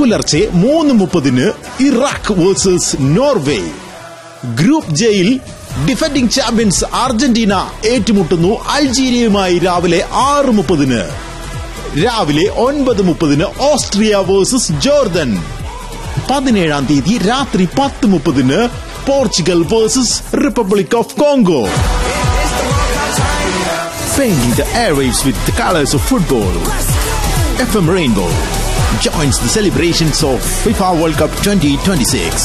പുലർച്ചെ മൂന്ന് മുപ്പതിന് ഇറാഖ് വേഴ്സസ് നോർവേ ഗ്രൂപ്പ് ജെയിൽ ഡിഫൻഡിംഗ് ചാമ്പ്യൻസ് അർജന്റീന ഏറ്റുമുട്ടുന്നു അൾജീരിയയുമായി രാവിലെ ആറ് മുപ്പതിന് രാവിലെ ഒൻപത് മുപ്പതിന് ഓസ്ട്രിയ വേഴ്സസ് ജോർദൻ പതിനേഴാം തീയതി രാത്രി പത്ത് മുപ്പതിന് Portugal versus Republic of Congo Painting the airwaves with the colors of football. FM Rainbow joins the celebrations of FIFA World Cup 2026.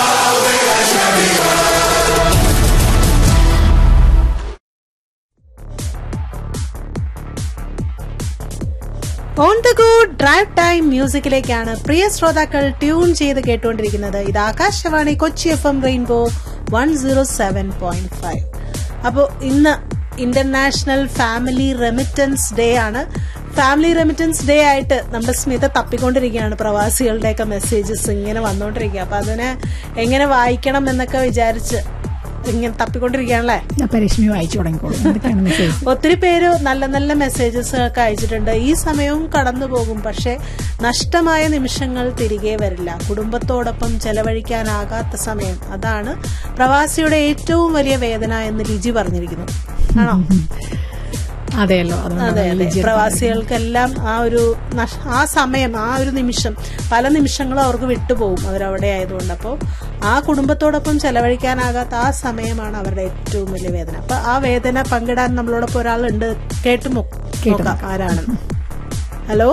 On the go drive time മ്യൂസിക്കിലേക്കാണ് പ്രിയ ശ്രോതാക്കൾ ട്യൂൺ ചെയ്ത് കേട്ടുകൊണ്ടിരിക്കുന്നത് ഇത് Akashvani Kochi F M rainbow one zero seven point five അപ്പോൾ ഇന്ന് international family remittance day ആണ് family remittance day ആയിട്ട് നമ്മുടെ സ്മിത തപ്പിക്കൊണ്ടിരിക്കുകയാണ് പ്രവാസികളുടെയൊക്കെ മെസ്സേജസ് ഇങ്ങനെ വന്നുകൊണ്ടിരിക്കുക അപ്പൊ അതിനെ എങ്ങനെ വായിക്കണം എന്നൊക്കെ വിചാരിച്ച് ഇങ്ങനെ തപ്പിക്കൊണ്ടിരിക്കുകയാണല്ലേ അപ്പൊ രശ്മി വായിച്ചു തുടങ്ങിക്കോളൂ എന്തൊക്കെയാണ് മെസ്സേജ് ഒത്തിരി പേര് നല്ല നല്ല മെസ്സേജസ് ഒക്കെ അയച്ചിട്ടുണ്ട് ഈ സമയവും കടന്നു പോകും പക്ഷെ നഷ്ടമായ നിമിഷങ്ങൾ തിരികെ വരില്ല കുടുംബത്തോടൊപ്പം ചെലവഴിക്കാനാകാത്ത സമയം അതാണ് പ്രവാസിയുടെ ഏറ്റവും വലിയ വേദന എന്ന് ലിജി പറഞ്ഞിരിക്കുന്നു ആണോ അതെയല്ലോ അതെ അതുകൊണ്ട് അതെ പ്രവാസികൾക്കെല്ലാം ആ ഒരു നഷ്- ആ സമയം ആ ഒരു നിമിഷം പല നിമിഷങ്ങളും അവർക്ക് വിട്ടുപോകും അവരവിടെ ആയതുകൊണ്ട് അപ്പോൾ ആ കുടുംബത്തോടൊപ്പം ചെലവഴിക്കാനാകാത്ത ആ സമയമാണ് അവരുടെ ഏറ്റവും വലിയ വേദന അപ്പൊ ആ വേദന പങ്കിടാൻ നമ്മളോടൊപ്പം ഒരാളുണ്ട് കേട്ടു മോ- നോക്കാം ആരാണ് ഹലോ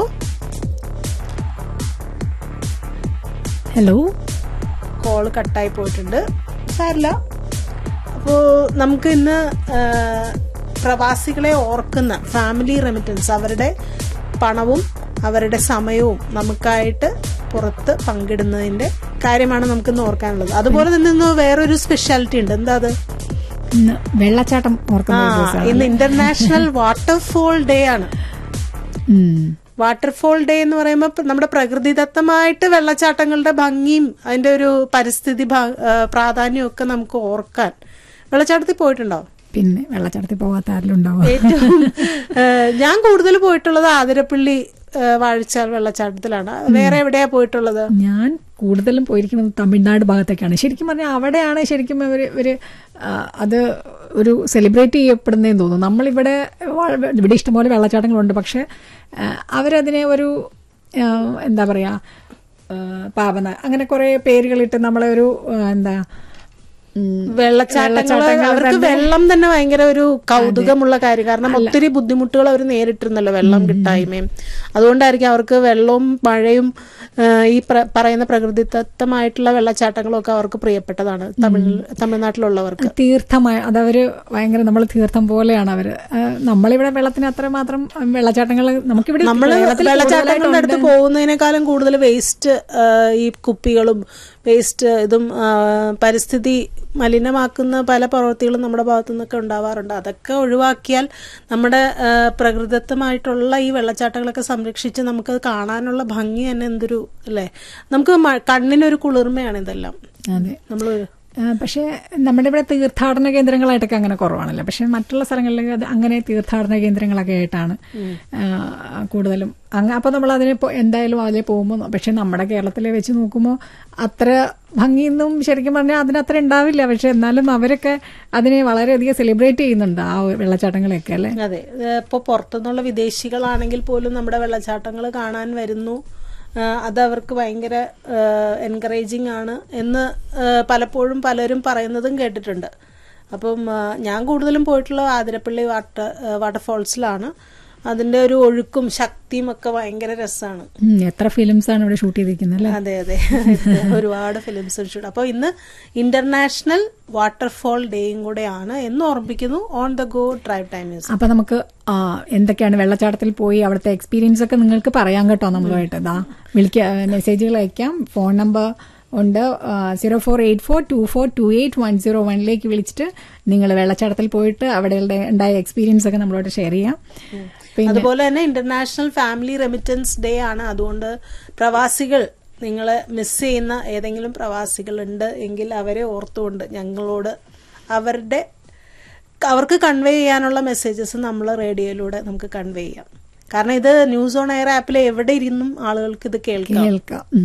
ഹലോ കോള് കട്ടായി പോയിട്ടുണ്ട് സാരില്ല അപ്പോ നമുക്ക് ഇന്ന് ആ, പ്രവാസികളെ ഓർക്കുന്ന ഫാമിലി റെമിറ്റൻസ് അവരുടെ പണവും അവരുടെ സമയവും നമുക്കായിട്ട് പുറത്ത് പങ്കിടുന്നതിന്റെ കാര്യമാണ് നമുക്കിന്ന് ഓർക്കാനുള്ളത് അതുപോലെ തന്നെ ഇന്ന് വേറൊരു സ്പെഷ്യാലിറ്റി ഉണ്ട് എന്താ അത് ഇന്ന് വെള്ളച്ചാട്ടം ആ ഓർക്കുന്ന ഒരു ദിവസമാണ്. ഇന്ന് ഇന്റർനാഷണൽ വാട്ടർഫോൾ ഡേ ആണ് ഉം. വാട്ടർഫോൾ ഡേ എന്ന് പറയുമ്പോൾ ഇപ്പൊ നമ്മുടെ പ്രകൃതിദത്തമായിട്ട് വെള്ളച്ചാട്ടങ്ങളുടെ ഭംഗിയും അതിന്റെ ഒരു പരിസ്ഥിതി ഭാ- ആ, പ്രാധാന്യവും ഒക്കെ നമുക്ക് ഓർക്കാൻ വെള്ളച്ചാട്ടത്തിൽ പോയിട്ടുണ്ടോ പിന്നെ വെള്ളച്ചാട്ടത്തിൽ പോകാത്ത ആരെങ്കിലും ഉണ്ടാവും ഏറ്റവും ആ, ഞാൻ കൂടുതൽ പോയിട്ടുള്ളത് ആതിരപ്പള്ളി ആ, വാഴച്ചാൽ വെള്ളച്ചാട്ടത്തിലാണ് വേറെ എവിടെയാ പോയിട്ടുള്ളത് ഞാൻ കൂടുതലും പോയിരിക്കുന്നത് തമിഴ്നാട് ഭാഗത്തേക്കാണ് ശരിക്കും പറഞ്ഞാൽ അവിടെയാണ് ശരിക്കും ഇവര് ഇവര് ആ, അത് ഒരു സെലിബ്രേറ്റ് ചെയ്യപ്പെടുന്നതെന്ന് തോന്നുന്നു നമ്മളിവിടെ വ- ഇവിടെ ഇഷ്ടംപോലെ വെള്ളച്ചാട്ടങ്ങളുണ്ട് പക്ഷെ ആ, അവരതിനെ ഒരു ആ, എന്താ പറയാ ആ, പാവന അങ്ങനെ കുറെ പേരുകളിട്ട് നമ്മളെ ഒരു ആ, എന്താ ഉം, വെള്ളച്ചാട്ടങ്ങൾ വെള്ളച്ചാട്ടങ്ങൾ അവർക്ക് തന്നെ- വെള്ളം തന്നെ ഭയങ്കര ഒരു കൗതുകമുള്ള കാര്യം കാരണം ഒത്തിരി ബുദ്ധിമുട്ടുകൾ അവർ നേരിട്ടിരുന്നല്ലോ വെള്ളം കിട്ടായ്മയും അതുകൊണ്ടായിരിക്കും അവർക്ക് വെള്ളവും മഴയും ആ, ഈ പ്ര- പറയുന്ന പ്രകൃതിദത്തമായിട്ടുള്ള വെള്ളച്ചാട്ടങ്ങളും ഒക്കെ അവർക്ക് പ്രിയപ്പെട്ടതാണ് തമിഴ് തമിഴ്നാട്ടിലുള്ളവർക്ക് തീർത്ഥമായ അതവര് ഭയങ്കര നമ്മൾ തീർത്ഥം പോലെയാണ് അവര് ആ, നമ്മളിവിടെ വെള്ളത്തിന് അത്രമാത്രം വെള്ളച്ചാട്ടങ്ങൾ നമുക്കിവിടെ നമ്മൾ കേരളത്തിൽ വെള്ളച്ചാട്ടങ്ങളുടെ അടുത്ത് പോകുന്നതിനേക്കാളും കൂടുതൽ വേസ്റ്റ് ഈ കുപ്പികളും വേസ്റ്റ് ഇതും ആ, പരിസ്ഥിതി മലിനമാക്കുന്ന പല പ്രവൃത്തികളും നമ്മുടെ ഭാഗത്തു നിന്നൊക്കെ ഉണ്ടാവാറുണ്ട് അതൊക്കെ ഒഴിവാക്കിയാൽ നമ്മുടെ ആ, പ്രകൃതിദത്തമായിട്ടുള്ള ഈ വെള്ളച്ചാട്ടങ്ങളൊക്കെ സംരക്ഷിച്ച് നമുക്ക് കാണാനുള്ള ഭംഗി തന്നെ എന്തൊരു അല്ലേ നമുക്ക് മ- കണ്ണിനൊരു കുളിർമയാണ് ഇതെല്ലാം അതെ നമ്മൾ ആ, പക്ഷേ നമ്മുടെ ഇവിടെ തീർത്ഥാടന കേന്ദ്രങ്ങളായിട്ടൊക്കെ അങ്ങനെ കുറവാണല്ലോ പക്ഷെ മറ്റുള്ള സ്ഥലങ്ങളിൽ അത് അങ്ങനെ തീർത്ഥാടന കേന്ദ്രങ്ങളൊക്കെ ആയിട്ടാണ് ആ, കൂടുതലും അങ്ങ് അപ്പൊ നമ്മൾ അതിന് ഇപ്പൊ എന്തായാലും അതിലെ പോകുമ്പോൾ പക്ഷെ നമ്മുടെ കേരളത്തിലെ വെച്ച് നോക്കുമ്പോൾ അത്ര ഭംഗിയൊന്നും ശരിക്കും പറഞ്ഞാൽ അതിനത്ര ഉണ്ടാവില്ല പക്ഷെ എന്നാലും അവരൊക്കെ അതിനെ വളരെയധികം സെലിബ്രേറ്റ് ചെയ്യുന്നുണ്ട് ആ വെള്ളച്ചാട്ടങ്ങളെയൊക്കെ അല്ലെ അതെ ഇപ്പോൾ പുറത്തുനിന്നുള്ള വിദേശികളാണെങ്കിൽ പോലും നമ്മുടെ വെള്ളച്ചാട്ടങ്ങൾ കാണാൻ വരുന്നു ആ, അത് അവർക്ക് ഭയങ്കര എൻകറേജിങ് ആണ് എന്ന് ആ, പലപ്പോഴും പലരും പറയുന്നതും കേട്ടിട്ടുണ്ട് അപ്പം ആ, ഞാൻ കൂടുതലും പോയിട്ടുള്ളത് ആതിരപ്പള്ളി വാട്ടർ വാട്ടർഫോൾസിലാണ് അതിന്റെ ഒരു ഒഴുക്കും ശക്തിയും ഒക്കെ ഭയങ്കര രസമാണ് ഉം, എത്ര ഫിലിംസ് ആണ് ഇവിടെ ഷൂട്ട് ചെയ്തിരിക്കുന്നത് അല്ലെ അതെ അതെ ഒരുപാട് ഫിലിംസ് ഷൂട്ട് അപ്പോൾ ഇന്ന് ഇന്റർനാഷണൽ വാട്ടർഫോൾ ഡേയും കൂടെയാണ് എന്ന് ഓർമ്മിക്കുന്നു on the go drive time music അപ്പൊ നമുക്ക് ആ, എന്തൊക്കെയാണ് വെള്ളച്ചാട്ടത്തിൽ പോയി അവിടുത്തെ എക്സ്പീരിയൻസ് ഒക്കെ നിങ്ങൾക്ക് പറയാൻ കേട്ടോ നമ്മളുമായിട്ട് ഇതാ വിളിക്ക മെസ്സേജുകൾ അയക്കാം ഫോൺ നമ്പർ ഉണ്ട് zero four eight four two four two eight one zero വണ്ണിലേക്ക് വിളിച്ചിട്ട് നിങ്ങൾ വെള്ളച്ചാട്ടത്തിൽ പോയിട്ട് അവിടെ ഉണ്ടായ എക്സ്പീരിയൻസ് ഒക്കെ നമ്മളോട് ഷെയർ ചെയ്യാം പിന്നെ അതുപോലെ തന്നെ ഇന്റർനാഷണൽ ഫാമിലി റെമിറ്റൻസ് ഡേ ആണ് അതുകൊണ്ട് പ്രവാസികൾ നിങ്ങളെ മിസ് ചെയ്യുന്ന ഏതെങ്കിലും പ്രവാസികൾ ഉണ്ട് എങ്കിൽ അവരെ ഓർത്തുകൊണ്ട് ഞങ്ങളോട് അവരുടെ അവർക്ക് കൺവേ ചെയ്യാനുള്ള മെസ്സേജസ് നമ്മൾ റേഡിയോയിലൂടെ നമുക്ക് കൺവേ ചെയ്യാം കാരണം ഇത് ന്യൂസ് ഓൺ എയർ ആപ്പിൽ എവിടെ ഇരുന്നും ആളുകൾക്ക് ഇത് കേൾക്കാം കേൾക്കാം ഉം.